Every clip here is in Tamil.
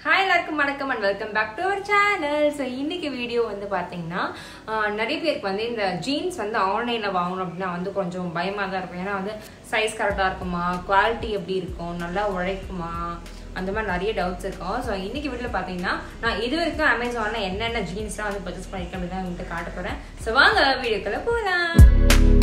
ஹாய் எல்லாருக்கும் வணக்கம் and welcome back to our channel so இன்னைக்கு வீடியோ வந்து பார்த்தீங்கன்னா ஆஹ், நிறைய பேருக்கு வந்து இந்த ஜீன்ஸ் வந்து ஆன்லைனில் வாங்கணும் அப்படின்னா வந்து கொஞ்சம் பயமாக தான் இருக்கும் ஏன்னா வந்து சைஸ் கரெக்டாக இருக்குமா குவாலிட்டி எப்படி இருக்கும் நல்லா உழைக்குமா அந்த மாதிரி நிறைய டவுட்ஸ் இருக்கும் ஸோ இன்னைக்கு வீட்டில் பார்த்தீங்கன்னா நான் இது வரைக்கும் அமேசானில் என்னென்ன ஜீன்ஸ்லாம் வந்து பர்ச்சேஸ் பண்ணியிருக்கேன் அப்படின்னு தான் உங்கள்கிட்ட காட்ட போகிறேன் ஸோ வாங்க வீடியோக்குள்ள போகலாம்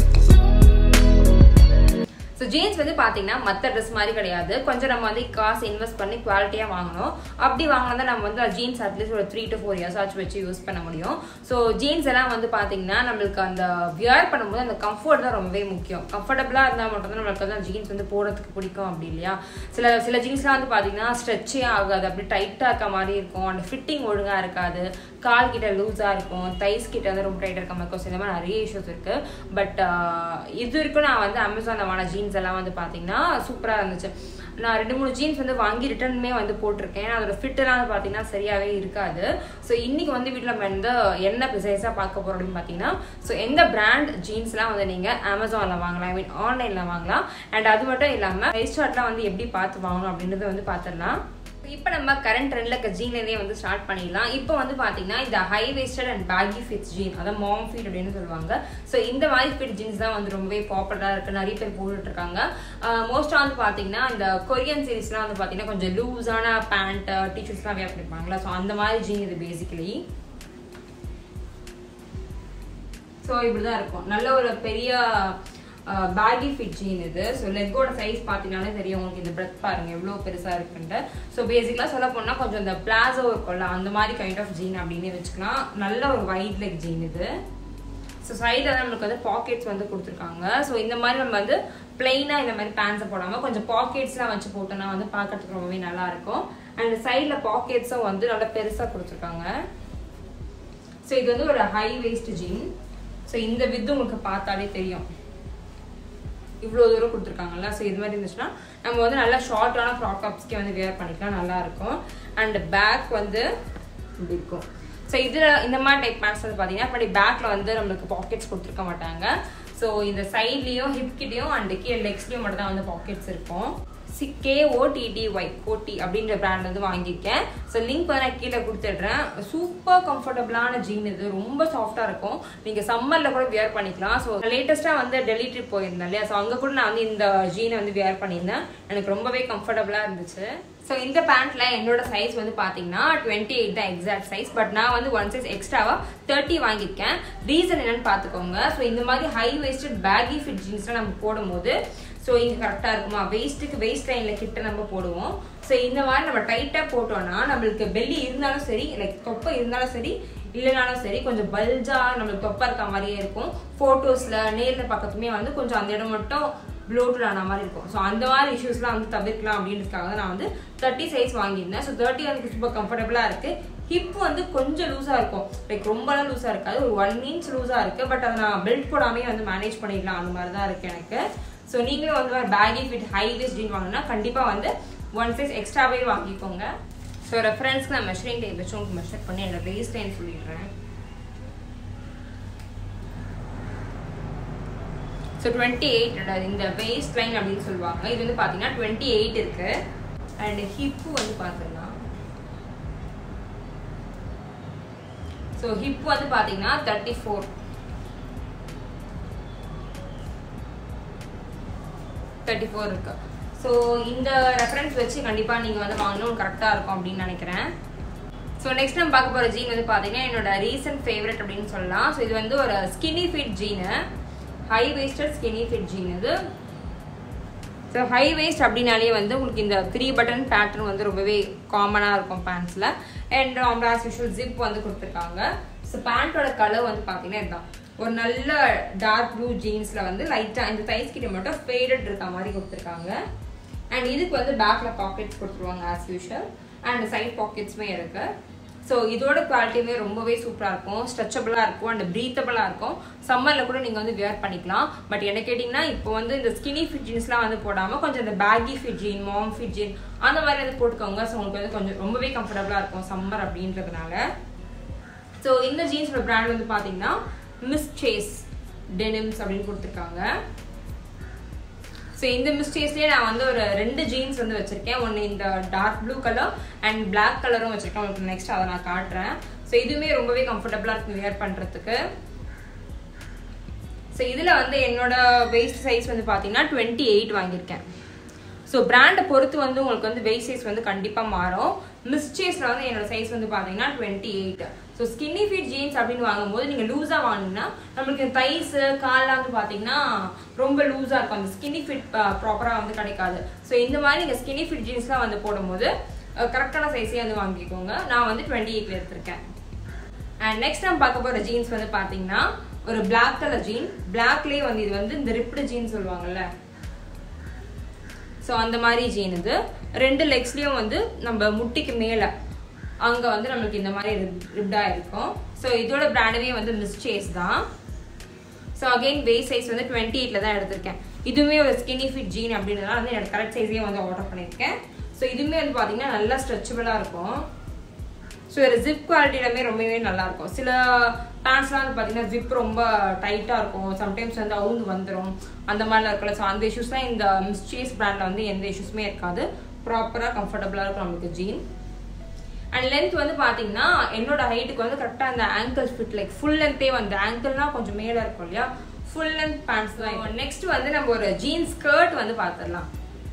ஸோ ஜீன்ஸ் வந்து பார்த்தீங்கன்னா மற்ற ட்ரெஸ் மாதிரி கிடையாது கொஞ்சம் நம்ம வந்து காசு இன்வெஸ்ட் பண்ணி குவாலிட்டியாக வாங்கணும் அப்படி வாங்கினா தான் நம்ம வந்து ஜீன்ஸ் அட்லீஸ்ட் ஒரு த்ரீ டு ஃபோர் இயர்ஸ் ஆச்சு வச்சு யூஸ் பண்ண முடியும் ஸோ ஜீன்ஸ் எல்லாம் வந்து பார்த்தீங்கன்னா நம்மளுக்கு அந்த வியர் பண்ணும்போது அந்த கம்ஃபர்ட் தான் ரொம்பவே முக்கியம் கம்ஃபர்டபுளாக இருந்தால் மட்டும் தான் நம்மளுக்கு வந்து ஜீன்ஸ் வந்து போடுறதுக்கு பிடிக்கும் அப்படி இல்லையா சில சில ஜீன்ஸ்லாம் வந்து பார்த்தீங்கன்னா ஸ்ட்ரெச்சே ஆகாது அப்படி டைட்டாக இருக்க மாதிரி இருக்கும் அந்த ஃபிட்டிங் ஒழுங்காக இருக்காது கால் கிட்ட லூஸாக இருக்கும் தைஸ் கிட்ட வந்து ரொம்ப டைட்டாக இருக்க மாதிரி இருக்கும் So, இந்த மாதிரி நிறைய இஷ்யூஸ் இருக்கு பட் இது வரைக்கும் நான் வந்து அமேசானில் வாங்கின ஜீன்ஸ் எல்லாம் வந்து பார்த்தீங்கன்னா சூப்பராக இருந்துச்சு நான் ரெண்டு மூணு ஜீன்ஸ் வந்து வாங்கி ரிட்டர்னுமே வந்து போட்டிருக்கேன் அதோட ஃபிட்டெல்லாம் வந்து பார்த்தீங்கன்னா சரியாகவே இருக்காது ஸோ இன்னைக்கு வந்து வீட்டில் நம்ம வந்து என்ன ப்ரிசைஸாக பார்க்க போகிறோம் அப்படின்னு பார்த்தீங்கன்னா ஸோ எந்த பிராண்ட் ஜீன்ஸ்லாம் வந்து நீங்கள் அமேசானில் வாங்கலாம் ஐ மீன் ஆன்லைனில் வாங்கலாம் அண்ட் அது மட்டும் இல்லாமல் ப்ரைஸ் சார்ட்லாம் வந்து எப்படி பார்த்து வாங்கணும் அப்படின்றத வந்து பார்த்துடலாம் இப்போ நம்ம கரண்ட் ட்ரெண்ட்ல இருக்க ஜீன்லேருந்தே வந்து ஸ்டார்ட் பண்ணிடலாம் இப்போ வந்து பார்த்தீங்கன்னா இந்த high waisted and baggy fits jean அதான் மாம் ஃபீட் அப்படின்னு சொல்லுவாங்க ஸோ இந்த மாதிரி ஃபிட் ஜீன்ஸ் தான் வந்து ரொம்பவே பாப்புலராக இருக்கு நிறைய பேர் போட்டுட்டு இருக்காங்க மோஸ்ட்டாக வந்து பார்த்தீங்கன்னா இந்த கொரியன் சீரீஸ்லாம் வந்து பார்த்தீங்கன்னா கொஞ்சம் லூஸான பேண்ட் டிஷர்ட்ஸ்லாம் வேர் பண்ணிருப்பாங்களா ஸோ அந்த மாதிரி ஜீன் இது பேசிக்கலி ஸோ இப்படிதான் இருக்கும் நல்ல ஒரு பெரிய பேகி ஃபிட் ஜீன் இது ஸோ லெக்கோட சைஸ் பார்த்தீங்கனாலே தெரியும் உங்களுக்கு இந்த பிரெத் பாருங்க எவ்வளோ பெருசாக இருக்குன்ட்டு ஸோ பேசிக்கலாக சொல்ல போனால் கொஞ்சம் இந்த பிளாசோ இருக்கும்ல அந்த மாதிரி கைண்ட் ஆஃப் ஜீன் அப்படின்னு வச்சுக்கலாம் நல்ல ஒரு வைட் லெக் ஜீன் இது ஸோ சைடில் நம்மளுக்கு வந்து பாக்கெட்ஸ் வந்து கொடுத்துருக்காங்க ஸோ இந்த மாதிரி நம்ம வந்து பிளெயினாக இந்த மாதிரி பேண்ட்ஸை போடாமல் கொஞ்சம் பாக்கெட்ஸ்லாம் வச்சு போட்டோம்னா வந்து பார்க்கறதுக்கு ரொம்பவே நல்லா இருக்கும் அண்ட் சைடில் பாக்கெட்ஸும் வந்து நல்லா பெருசாக கொடுத்துருக்காங்க ஸோ இது வந்து ஒரு ஹை வேஸ்ட் ஜீன் ஸோ இந்த வித்து உங்களுக்கு பார்த்தாலே தெரியும் இவ்வளோ தூரம் கொடுத்துருக்காங்கல்ல ஸோ இது மாதிரி இருந்துச்சுன்னா நம்ம வந்து நல்லா ஷார்ட்டான ஃப்ராக் டாப்ஸ்க்கே வந்து வேர் பண்ணிக்கலாம் நல்லா இருக்கும் அண்ட் பேக் வந்து இப்படி இருக்கும் ஸோ இதில் இந்த மாதிரி டைப் பேண்ட்ஸ் வந்து பார்த்தீங்கன்னா அப்படி பேக்கில் வந்து நம்மளுக்கு பாக்கெட்ஸ் கொடுத்துருக்க மாட்டாங்க ஸோ இந்த சைட்லேயும் ஹிப்கிட்டையும் அண்ட் கீழே லெக்ஸ்லேயும் மட்டும் தான் வந்து பாக்கெட்ஸ் இருக்கும் சி கேஓடிடிஒய் கோட்டி அப்படின்ற பிராண்ட் வந்து வாங்கியிருக்கேன் ஸோ லிங்க் வந்து நான் கீழே கொடுத்துட்றேன் சூப்பர் கம்ஃபர்டபுளான ஜீன் இது ரொம்ப சாஃப்டாக இருக்கும் நீங்கள் சம்மரில் கூட வியர் பண்ணிக்கலாம் ஸோ லேட்டஸ்ட்டாக வந்து டெல்லி ட்ரிப் போயிருந்தேன் இல்லையா ஸோ அங்கே கூட நான் வந்து இந்த ஜீனை வந்து வியர் பண்ணியிருந்தேன் எனக்கு ரொம்பவே கம்ஃபர்டபுளாக இருந்துச்சு ஸோ இந்த பேண்ட்ல என்னோட சைஸ் வந்து பார்த்தீங்கன்னா டுவெண்ட்டி எயிட் தான் எக்ஸாக்ட் சைஸ் பட் நான் வந்து ஒன் சைஸ் எக்ஸ்ட்ராவா தேர்ட்டி வாங்கியிருக்கேன் ரீசன் என்னன்னு பார்த்துக்கோங்க ஸோ இந்த மாதிரி ஹை வேஸ்டட் பேகி ஃபிட் ஜீன்ஸ்லாம் நம்ம போடும்போது ஸோ இங்கே கரெக்டாக இருக்குமா வெயிஸ்ட்டுக்கு வெயிஸ்ட் லைனில் கிட்ட நம்ம போடுவோம் ஸோ இந்த மாதிரி நம்ம டைட்டாக போட்டோம்னா நம்மளுக்கு பெல்லி இருந்தாலும் சரி லைக் தொப்பை இருந்தாலும் சரி இல்லைனாலும் சரி கொஞ்சம் பல்ஜா நம்மளுக்கு தொப்பை இருக்க மாதிரியே இருக்கும் ஃபோட்டோஸில் நேரில் பக்கத்துமே வந்து கொஞ்சம் அந்த இடம் மட்டும் ப்ளோட்டட் ஆன மாதிரி இருக்கும் ஸோ அந்த மாதிரி இஷ்யூஸ்லாம் வந்து தவிர்க்கலாம் அப்படின்றதுக்காக தான் நான் வந்து தேர்ட்டி சைஸ் வாங்கியிருந்தேன் ஸோ தேர்ட்டி வந்து சூப்பர் கம்ஃபர்டபுளாக இருக்குது ஹிப் வந்து கொஞ்சம் லூஸாக இருக்கும் லைக் ரொம்பலாம் லூஸாக இருக்காது ஒரு ஒன் இன்ச் லூஸாக இருக்குது பட் அதை நான் பெல்ட் போடாமே வந்து மேனேஜ் பண்ணிடலாம் அந்த மாதிரி தான் இருக்குது எனக்கு ஸோ நீங்களும் வந்து baggy fit high waist jean வாங்கினா கண்டிப்பாக வந்து ஒன் சைஸ் எக்ஸ்ட்ராவே வாங்கிக்கோங்க ஸோ ரெஃபரன்ஸ்க்கு நான் மெஷரிங் டேப் வச்சு உங்களுக்கு மெஷர் பண்ணி என்னோட வேஸ்ட் லைன் சொல்லிடுறேன் ஸோ டுவெண்ட்டி எயிட் இந்த வேஸ்ட் லைன் அப்படின்னு சொல்லுவாங்க இது வந்து பார்த்தீங்கன்னா டுவெண்ட்டி எயிட் இருக்கு அண்ட் ஹிப்பு வந்து பார்த்துக்கலாம் ஸோ ஹிப் வந்து பார்த்தீங்கன்னா தேர்ட்டி ஃபோர் தேர்ட்டி ஃபோர் இருக்கு ஸோ இந்த ரெஃபரன்ஸ் வச்சு கண்டிப்பாக நீங்கள் வந்து வாங்கணும் கரெக்டாக இருக்கும் அப்படின்னு நினைக்கிறேன் ஸோ நெக்ஸ்ட் நம்ம பார்க்க போகிற ஜீன் வந்து பார்த்தீங்கன்னா என்னோட ரீசன்ட் ஃபேவரட் அப்படின்னு சொல்லலாம் ஸோ இது வந்து ஒரு skinny fit jean high waisted skinny fit jean இது ஸோ ஹை வேஸ்ட் அப்படின்னாலே வந்து உங்களுக்கு இந்த த்ரீ பட்டன் பேட்டர்ன் வந்து ரொம்பவே காமனாக இருக்கும் பேண்ட்ஸில் அண்ட் அவங்க ஆஸ் யூஷுவல் ஜிப் வந்து கொடுத்துருக்காங்க ஸோ பேண்ட்டோட கலர் வந்து பார்த்தீங்கன்னா இதுதான் ஒரு நல்ல டார்க் ப்ளூ ஜீன்ஸில் வந்து லைட்டாக இந்த தைஸ் கிட்ட மட்டும் ஃபேடட் இருக்க மாதிரி கொடுத்துருக்காங்க அண்ட் இதுக்கு வந்து பேக்கில் பாக்கெட்ஸ் கொடுத்துருவாங்க ஆஸ் யூஷுவல் அண்ட் சைட் பாக்கெட்ஸுமே இருக்குது ஸோ இதோட குவாலிட்டியுமே ரொம்பவே சூப்பராக இருக்கும் ஸ்ட்ரெச்சபிளாக இருக்கும் அண்ட் ப்ரீத்தபிளாக இருக்கும் சம்மரில் கூட நீங்கள் வந்து வியர் பண்ணிக்கலாம் பட் என்ன கேட்டிங்கன்னா இப்போ வந்து இந்த ஸ்கினி ஃபிட் ஜீன்ஸ்லாம் வந்து போடாமல் கொஞ்சம் இந்த baggy fit jean mom fit jean அந்த மாதிரி வந்து போட்டுக்கோங்க ஸோ உங்களுக்கு வந்து கொஞ்சம் ரொம்பவே கம்ஃபர்டபுளாக இருக்கும் சம்மர் அப்படின்றதுனால ஸோ இந்த ஜீன்ஸோட பிராண்ட் வந்து பார்த்தீங்கன்னா மிஸ் சேஸ் டெனிம்ஸ் அப்படின்னு கொடுத்துருக்காங்க ஸோ ஸோ இந்த மிஸ்டேக்ஸ்லேயே நான் வந்து ஒரு ரெண்டு ஜீன்ஸ் வந்து வச்சிருக்கேன் ஒன்று இந்த dark blue colour and black கலரும் வச்சிருக்கேன் உங்களுக்கு நெக்ஸ்ட் அதை நான் காட்டுறேன் ஸோ இதுவுமே ரொம்பவே கம்ஃபர்டபுளாக இருக்கு வியர் பண்ணுறதுக்கு ஸோ இதில் வந்து என்னோட வெயிஸ்ட் சைஸ் வந்து பார்த்தீங்கன்னா டுவெண்ட்டி எயிட் வாங்கியிருக்கேன் ஸோ பிராண்டை பொறுத்து வந்து உங்களுக்கு வந்து வெயிட் சைஸ் வந்து கண்டிப்பாக மாறும் மிஸ்சேஸில் வந்து என்னோட சைஸ் வந்து பார்த்தீங்கன்னா twenty eight so skinny fit jeans அப்படின்னு வாங்கும்போது நீங்கள் லூஸாக வாங்கினீங்கன்னா நம்மளுக்கு தைஸு கால்லாம் வந்து பார்த்தீங்கன்னா ரொம்ப லூஸாக இருக்கும் அந்த ஸ்கின்னி ஃபிட் ப்ராப்பராக வந்து கிடைக்காது ஸோ இந்த மாதிரி நீங்கள் ஸ்கின்னி ஃபிட் ஜீன்ஸ்லாம் வந்து போடும்போது கரெக்டான சைஸே வந்து வாங்கிக்கோங்க நான் வந்து டுவெண்ட்டி எயிட்ல எடுத்திருக்கேன் அண்ட் நெக்ஸ்ட் நம்ம பார்க்க போகிற ஜீன்ஸ் வந்து பார்த்தீங்கன்னா ஒரு பிளாக் கலர் ஜீன் பிளாக்லேயே வந்து இது வந்து இந்த ரிப்டு ஜீன் சொல்லுவாங்கல்ல ஸோ அந்த மாதிரி ஜீன் இது ரெண்டு லெக்ஸ்லேயும் வந்து நம்ம முட்டிக்கு மேலே அங்கே வந்து நம்மளுக்கு இந்த மாதிரி ரிப்டாக இருக்கும் ஸோ இதோட பிராண்டவே வந்து மிஸ்சேஸ் தான் ஸோ அகெயின் வெயிட் சைஸ் வந்து டுவெண்ட்டி எயிட்டில் தான் எடுத்திருக்கேன் இதுவுமே ஒரு ஸ்கின்னி ஃபிட் ஜீன் அப்படின்றதுனால வந்து என்னோட கரெக்ட் சைஸே வந்து ஆர்டர் பண்ணியிருக்கேன் ஸோ இதுவுமே வந்து பார்த்தீங்கன்னா நல்லா ஸ்ட்ரெச்சபிளாக இருக்கும் ஸோ ஒரு ஜிப் குவாலிட்டியிலுமே ரொம்பவே நல்லா இருக்கும் சில பேண்ட்ஸ்லாம் வந்து பார்த்தீங்கன்னா ஜிப் ரொம்ப டைட்டாக இருக்கும் சம்டைம்ஸ் வந்து அவுந்து வந்துடும் அந்த மாதிரிலாம் இருக்குல்ல ஸோ அந்த இஷ்யூஸ்லாம் இந்த மிஸ்சேஸ் பிராண்டில் வந்து எந்த இஷ்யூஸுமே இருக்காது ப்ராப்பராக கம்ஃபர்டபுளாக இருக்கும் நம்மளுக்கு ஜீன் அண்ட் லென்த் வந்து பார்த்தீங்கன்னா என்னோட ஹைட்டுக்கு வந்து கரெக்டாக அந்த ஆங்கிள் ஃபிட் லைக் ஃபுல் லென்த்தே வந்து ஆங்கிள்னா கொஞ்சம் மேலே இருக்கும் இல்லையா ஃபுல் லென்த் பேண்ட்ஸ் தான் நெக்ஸ்ட் வந்து நம்ம ஒரு ஜீன்ஸ் ஸ்கர்ட் வந்து பார்த்துடலாம்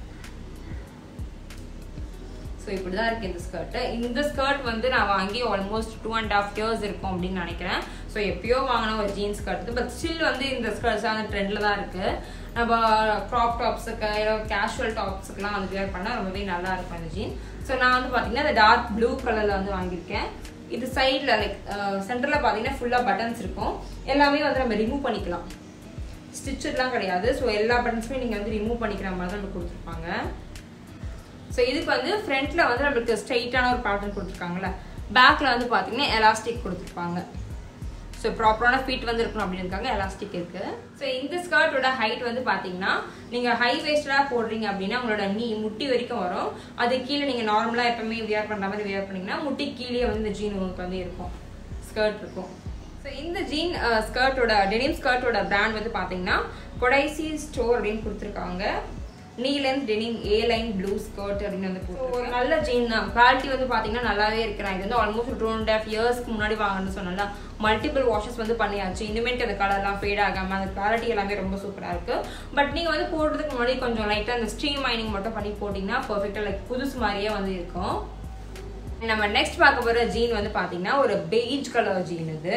ஸோ இப்படி தான் இருக்குது இந்த ஸ்கர்ட்டு இந்த ஸ்கர்ட் வந்து நான் வாங்கி almost two and half years இருக்கும் அப்படின்னு நினைக்கிறேன் ஸோ எப்பயோ வாங்கின ஒரு ஜீன்ஸ் ஸ்கர்ட் பட் ஸ்டில் வந்து இந்த ஸ்கர்ட்ஸ் வந்து ட்ரெண்டில் தான் இருக்குது நம்ம க்ராப் டாப்ஸுக்கு இல்லை கேஷுவல் டாப்ஸுக்குலாம் வந்து வியர் பண்ணால் ரொம்பவே நல்லா இருக்கும் இந்த ஜீன் ஸோ நான் வந்து பார்த்தீங்கன்னா இந்த டார்க் ப்ளூ கலரில் வந்து வாங்கியிருக்கேன் இது சைடில் லைக் சென்டரில் பார்த்தீங்கன்னா ஃபுல்லாக பட்டன்ஸ் இருக்கும் எல்லாமே வந்து நம்ம ரிமூவ் பண்ணிக்கலாம் ஸ்டிச்சட்லாம் கிடையாது ஸோ எல்லா பட்டன்ஸுமே நீங்கள் வந்து ரிமூவ் பண்ணிக்கிற மாதிரி தான் நம்ம கொடுத்துருப்பாங்க ஸோ இதுக்கு வந்து ஃப்ரண்ட்ல வந்து நம்மளுக்கு ஸ்ட்ரைட்டான ஒரு பேட்டர்ன் கொடுத்துருக்காங்கல்ல பேக்ல வந்து பார்த்தீங்கன்னா எலாஸ்டிக் கொடுத்துருப்பாங்க ஸோ ப்ராப்பரான ஃபிட் வந்து இருக்கணும் அப்படின்னு இருக்காங்க எலாஸ்டிக் இருக்கு ஸோ இந்த ஸ்கர்ட்டோட ஹைட் வந்து பார்த்தீங்கன்னா நீங்கள் ஹை வேஸ்டடாக போடுறீங்க அப்படின்னா உங்களோட நீ முட்டி வரைக்கும் வரும் அது கீழே நீங்கள் நார்மலாக எப்பவுமே வியர் பண்ணுற மாதிரி வியர் பண்ணீங்கன்னா முட்டி கீழே வந்து இந்த ஜீன் உங்களுக்கு வந்து இருக்கும் ஸ்கர்ட் இருக்கும் ஸோ இந்த ஜீன் ஸ்கர்ட்டோட டெனிம் ஸ்கர்ட்டோட பிராண்ட் வந்து பார்த்தீங்கன்னா கொடைசி ஸ்டோர் அப்படின்னு கொடுத்துருக்காங்க knee length denim A line blue skirt அப்படின்னு வந்து போட்டு ஒரு நல்ல ஜீன் தான் குவாலிட்டி வந்து பார்த்தீங்கன்னா நல்லாவே இருக்கிறேன் இது வந்து ஆல்மோஸ்ட் டூ அண்ட் ஹாஃப் இயர்ஸ்க்கு முன்னாடி வாங்கணும்னு சொன்னல மல்டிபிள் வாஷஸ் வந்து பண்ணியாச்சு இனிமேட்டு அந்த கலர்லாம் ஃபேட் ஆகாமல் அந்த குவாலிட்டி எல்லாமே ரொம்ப சூப்பராக இருக்கு பட் நீங்கள் வந்து போடுறதுக்கு முன்னாடி கொஞ்சம் லைட்டாக அந்த ஸ்ட்ரீம் மைனிங் மட்டும் பண்ணி போட்டிங்கன்னா பர்ஃபெக்டாக லைக் புதுசு மாதிரியே வந்து இருக்கும் நம்ம நெக்ஸ்ட் பார்க்க போகிற ஜீன் வந்து பார்த்தீங்கன்னா ஒரு பெய்ஜ் கலர் ஜீன் இது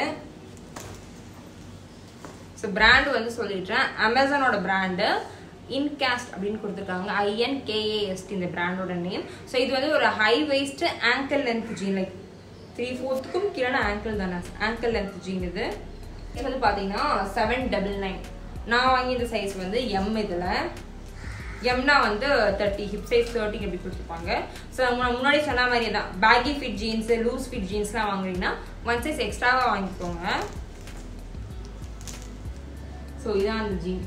ஸோ பிராண்ட் வந்து சொல்லிடுறேன் அமேசானோட பிராண்டு இன்காஸ்ட் அப்படின்னு கொடுத்துருக்காங்க ஐஎன்கேஏஎஸ்டி இந்த பிராண்டோட நேம் ஸோ இது வந்து ஒரு high waist ankle length jean like three ஃபோர்த்துக்கும் கீழே ஆங்கிள் தானே ஆங்கிள் லென்த் ஜீன் இது இது வந்து பார்த்தீங்கன்னா செவன் டபுள் நைன் நான் வாங்கிய சைஸ் வந்து எம் இதில் எம்னா வந்து தேர்ட்டி ஹிப் சைஸ் தேர்ட்டிக்கு எப்படி கொடுத்துருப்பாங்க ஸோ முன்னாடி சொன்ன மாதிரியே தான் baggy fit jeans loose fit ஜீன்ஸ்லாம் வாங்குறீங்கன்னா ஒன் சைஸ் எக்ஸ்ட்ராவாக வாங்கிக்கோங்க ஸோ இதான் அந்த ஜீன்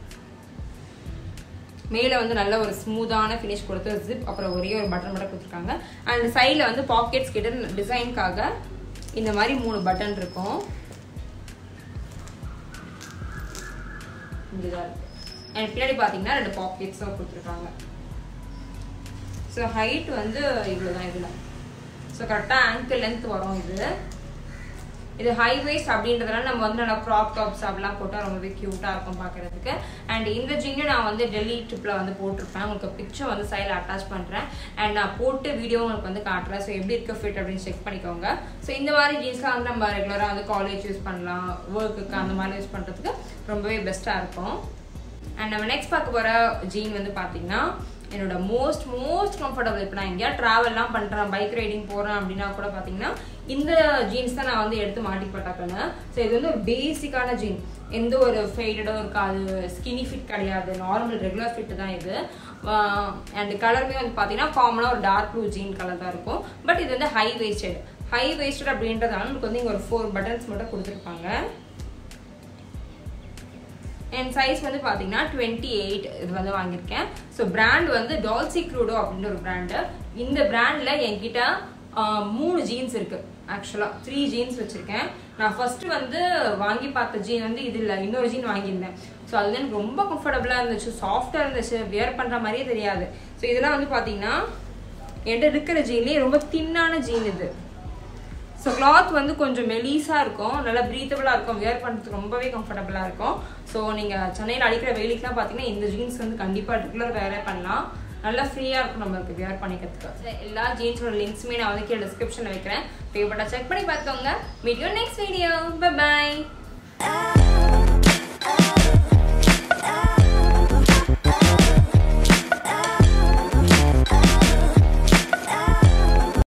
மேலே வந்து நல்ல ஒரு ஸ்மூத்தான ஃபினிஷ் கொடுத்து ஜிப் அப்புறம் ஒரே ஒரு பட்டன் மட்டும் கொடுத்துருக்காங்க அண்ட் சைடில் வந்து பாக்கெட்ஸ் கிட்ட டிசைனுக்காக இந்த மாதிரி மூணு பட்டன் இருக்கும் இதுதான் இருக்கு அண்ட் பின்னாடி பார்த்தீங்கன்னா ரெண்டு பாக்கெட்ஸும் கொடுத்துருக்காங்க ஸோ ஹைட் வந்து இவ்வளோ தான் இதில் ஸோ கரெக்டாக ஆங்கிள் லென்த் வரும் இது இது ஹை வேஸ்ட் அப்படின்றதுனால நம்ம வந்து நல்லா க்ராப் டாப்ஸ் அப்படிலாம் போட்டால் ரொம்பவே க்யூட்டாக இருக்கும் பார்க்குறதுக்கு அண்ட் இந்த ஜீனும் நான் வந்து டெல்லி ட்ரிப்பில் வந்து போட்டிருப்பேன் உங்களுக்கு பிக்சர் வந்து சைடில் அட்டாச் பண்ணுறேன் அண்ட் நான் போட்டு வீடியோ உங்களுக்கு வந்து காட்டுறேன் ஸோ எப்படி இருக்க ஃபிட் அப்படின்னு செக் பண்ணிக்கோங்க ஸோ இந்த மாதிரி ஜீன்ஸ்லாம் வந்து நம்ம ரெகுலராக வந்து காலேஜ் யூஸ் பண்ணலாம் ஒர்க்குக்கு அந்த மாதிரி யூஸ் பண்ணுறதுக்கு ரொம்பவே பெஸ்ட்டாக இருக்கும் அண்ட் நம்ம நெக்ஸ்ட் பார்க்க போகிற ஜீன் வந்து பார்த்தீங்கன்னா என்னோட மோஸ்ட் மோஸ்ட் கம்ஃபர்டபுள் இப்போ நான் எங்கேயா ட்ராவல்லாம் பண்ணுறேன் பைக் ரைடிங் போகிறேன் அப்படின்னா கூட பார்த்தீங்கன்னா இந்த ஜீன்ஸ் தான் நான் வந்து எடுத்து மாட்டி போட்டாக்கன்னு ஸோ இது வந்து ஒரு பேசிக்கான ஜீன் எந்த ஒரு ஃபெய்டடும் இருக்காது ஸ்கினி ஃபிட் கிடையாது நார்மல் ரெகுலர் ஃபிட் தான் இது அண்ட் கலருமே வந்து பார்த்தீங்கன்னா காமனாக ஒரு டார்க் ப்ளூ ஜீன் கலர் தான் இருக்கும் பட் இது வந்து ஹை வேஸ்டட் ஹை வேஸ்டட் அப்படின்றதால நமக்கு வந்து இங்கே ஒரு ஃபோர் பட்டன்ஸ் மட்டும் கொடுத்துருப்பாங்க என் சைஸ் வந்து பார்த்தீங்கன்னா டுவெண்ட்டி எயிட் இது வந்து வாங்கியிருக்கேன் ஸோ பிராண்ட் வந்து டால்சி க்ரூடோ அப்படின்ற ஒரு பிராண்டு இந்த பிராண்டில் என்கிட்ட ஆஹ், மூணு ஜீன்ஸ் இருக்கு ஆக்சுவலாக த்ரீ ஜீன்ஸ் வச்சிருக்கேன் நான் ஃபர்ஸ்ட் வந்து வாங்கி பார்த்த ஜீன் வந்து இது இல்லை இன்னொரு ஜீன் வாங்கியிருந்தேன் ஸோ அது வந்து எனக்கு ரொம்ப கம்ஃபர்டபுளாக இருந்துச்சு சாஃப்டாக இருந்துச்சு வியர் பண்ணுற மாதிரியே தெரியாது ஸோ இதெல்லாம் வந்து பார்த்தீங்கன்னா என்கிட்ட இருக்கிற ஜீன்லேயே ரொம்ப தின்னான ஜீன் இது ஸோ கிளாத் வந்து கொஞ்சம் மெலீஸாக இருக்கும் நல்லா ப்ரீத்தபிளாக இருக்கும் வியர் பண்ணுறதுக்கு ரொம்பவே கம்ஃபர்டபுளாக இருக்கும் ஸோ நீங்கள் சென்னையில் அடிக்கிற வெயிலுக்குலாம் பார்த்தீங்கன்னா இந்த ஜீன்ஸ் வந்து கண்டிப்பாக ரெகுலர் வேரே பண்ணலாம் நல்லா ஃப்ரீயாக இருக்கும் நம்மளுக்கு வியர் பண்ணிக்கிறதுக்கு எல்லா ஜீன்ஸோட லிங்க்ஸுமே நான் வந்து கீழே டிஸ்கிரிப்ஷனில் வைக்கிறேன் தேவைப்பட்டா செக் பண்ணி பார்த்துக்கோங்க மீடியோ நெக்ஸ்ட் வீடியோ பை